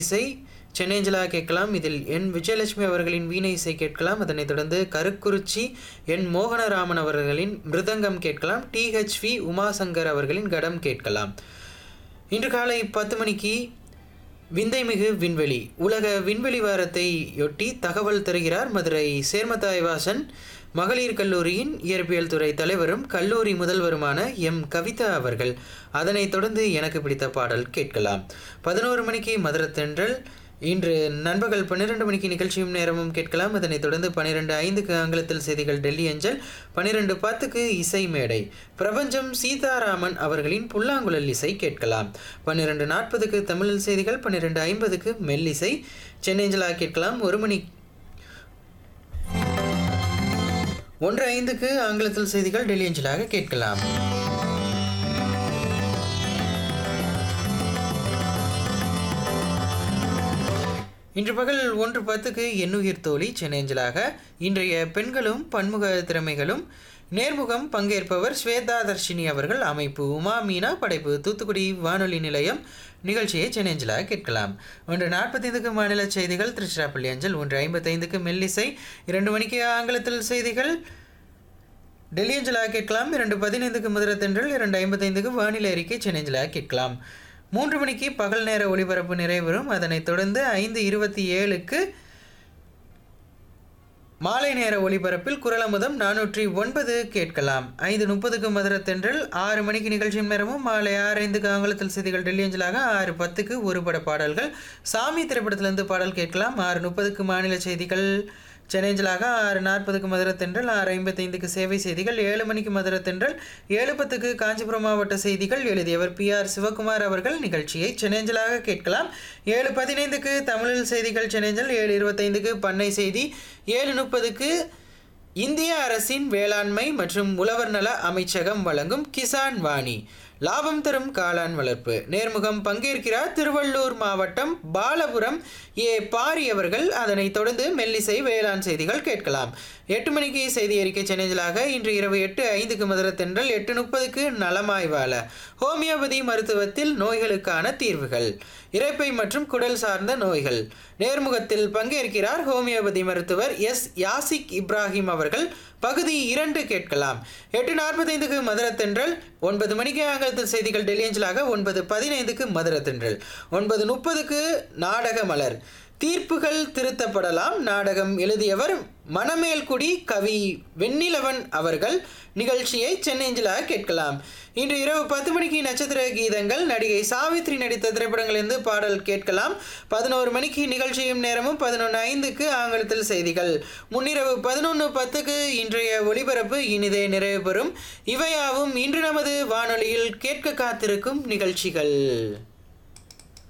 இசை சென்னேஞ்சலா கேட்கலாம் இதில் என் விஜயலட்சுமி அவர்களின் வீணை இசை கேட்கலாம் அதனைத் தொடர்ந்து கருக்குறிச்சி என் மோகனராமன் அவர்களின் மிருதங்கம் கேட்கலாம் டிஹெச்வி உமாசங்கர் அவர்களின் கடம் கேட்கலாம் இன்று காலை பத்து மணிக்கு விந்தைமிகு விண்வெளி உலக விண்வெளி வாரத்தையொட்டி தகவல் தருகிறார் மதுரை சேர்மத்தாய் வாசன் மகளிர் கல்லூரியின் இயற்பியல் துறை தலைவரும் கல்லூரி முதல்வருமான எம் கவிதா அவர்கள் அதனைத் தொடர்ந்து எனக்கு பிடித்த பாடல் கேட்கலாம் பதினோரு மணிக்கு மதுரத்தென்றல் இன்று நண்பகல் பன்னிரெண்டு மணிக்கு நிகழ்ச்சியும் நேரமும் கேட்கலாம் அதனைத் தொடர்ந்து பன்னிரெண்டு ஐந்துக்கு ஆங்கிலத்தில் செய்திகள் டெல்லி அஞ்சல் பன்னிரெண்டு பத்துக்கு இசை மேடை பிரபஞ்சம் சீதாராமன் அவர்களின் புல்லாங்குழல் இசை கேட்கலாம் பன்னிரெண்டு நாற்பதுக்கு தமிழில் செய்திகள் பன்னிரெண்டு ஐம்பதுக்கு மெல்லிசை சென்னேஞ்சலா கேட்கலாம் ஒரு மணி ஒன்று ஐந்துக்கு ஆங்கிலத்தில் செய்திகள் டெல்லி அஞ்சலாக கேட்கலாம் இன்று பகல் ஒன்று பத்துக்கு எண்ணுயிர் தோழி சென்னேஞ்சலாக இன்றைய பெண்களும் பன்முக திறமைகளும் நேர்முகம் பங்கேற்பவர் ஸ்வேதா தர்ஷினி அவர்கள் அமைப்பு உமா மீனா படைப்பு தூத்துக்குடி வானொலி நிலையம் நிகழ்ச்சியை சென்னேஞ்சலாக கேட்கலாம் ஒன்று நாற்பத்தைந்துக்கு மாநில செய்திகள் திருச்சிராப்பள்ளி அஞ்சல் ஒன்று ஐம்பத்தைந்துக்கு மெல்லிசை இரண்டு மணிக்கு ஆங்கிலத்தில் செய்திகள் டெல்லி அஞ்சலாக கேட்கலாம் இரண்டு பதினைந்துக்கு மதுரத்தென்றல் இரண்டு ஐம்பத்தைந்துக்கு வானிலை அறிக்கை சென்னேஞ்சலாக கேட்கலாம் மூன்று மணிக்கு பகல் நேர ஒளிபரப்பு நிறைவரும் அதனைத் தொடர்ந்து ஐந்து இருபத்தி ஏழுக்கு மாலை நேர ஒளிபரப்பில் குரலமுதம் நானூற்றி ஒன்பது கேட்கலாம் ஐந்து முப்பதுக்கு மதுரத்தென்றல் ஆறு மணிக்கு நிகழ்ச்சியின் நேரமும் மாலை ஆறு ஐந்துக்கு ஆங்கிலத்தில் செய்திகள் டெல்லி அஞ்சலாக ஆறு பத்துக்கு ஒரு பட பாடல்கள் சாமி திரைப்படத்திலிருந்து பாடல் கேட்கலாம் ஆறு முப்பதுக்கு மாநில செய்திகள் சென்னேஞ்சலாக ஆறு நாற்பதுக்கு மதுரத்தென்றல் ஆறு ஐம்பத்தைந்துக்கு சேவை செய்திகள் ஏழு மணிக்கு மதுரத்தென்றல் ஏழு பத்துக்கு காஞ்சிபுரம் மாவட்ட செய்திகள் எழுதியவர் பி ஆர் சிவகுமார் அவர்கள் நிகழ்ச்சியை சென்னேஞ்சலாக கேட்கலாம் ஏழு பதினைந்துக்கு தமிழில் செய்திகள் சென்னேஞ்சல் ஏழு இருபத்தைந்துக்கு பண்ணை செய்தி ஏழு முப்பதுக்கு இந்திய அரசின் வேளாண்மை மற்றும் உழவர் நல அமைச்சகம் வழங்கும் கிசான் வாணி லாபம் தரும் காளான் வளர்ப்பு நேர்முகம் பங்கேற்கிறார் திருவள்ளூர் மாவட்டம் பாலபுரம் ஏ பாரி அவர்கள் அதனைத் தொடர்ந்து மெல்லிசை வேளாண் செய்திகள் கேட்கலாம் எட்டு மணிக்கு செய்தி அறிக்கை சென்னையிலாக இன்று இரவு எட்டு ஐந்துக்கு மதுரத்தென்றல் எட்டு முப்பதுக்கு நலமாய்வாள ஹோமியோபதி மருத்துவத்தில் நோய்களுக்கான தீர்வுகள் இரைப்பை மற்றும் குடல் சார்ந்த நோய்கள் நேர்முகத்தில் பங்கேற்கிறார் ஹோமியோபதி மருத்துவர் எஸ் யாசிக் இப்ராஹிம் அவர்கள் பகுதி இரண்டு கேட்கலாம் எட்டு நாற்பத்தைந்துக்கு மதுரத்தென்றல் ஒன்பது மணிக்கு ஆங்கிலத்தில் செய்திகள் டெல்லியஞ்சலாக ஒன்பது பதினைந்துக்கு மதுரத்தென்றல் ஒன்பது முப்பதுக்கு நாடக மலர் தீர்ப்புகள் திருத்தப்படலாம் நாடகம் எழுதியவர் மணமேல்குடி கவி வெண்ணிலவன் அவர்கள் நிகழ்ச்சியை சென்னேஞ்சலாக கேட்கலாம் இன்று இரவு பத்து மணிக்கு நட்சத்திர கீதங்கள் நடிகை சாவித்ரி நடித்த திரைப்படங்களிலிருந்து பாடல் கேட்கலாம் பதினோரு மணிக்கு நிகழ்ச்சியும் நேரமும் பதினொன்று ஐந்துக்கு ஆங்கிலத்தில் செய்திகள் முன்னிரவு பதினொன்று பத்துக்கு இன்றைய ஒளிபரப்பு இனிதே நிறைவு பெறும் இவையாவும் இன்று நமது வானொலியில் கேட்க காத்திருக்கும் நிகழ்ச்சிகள்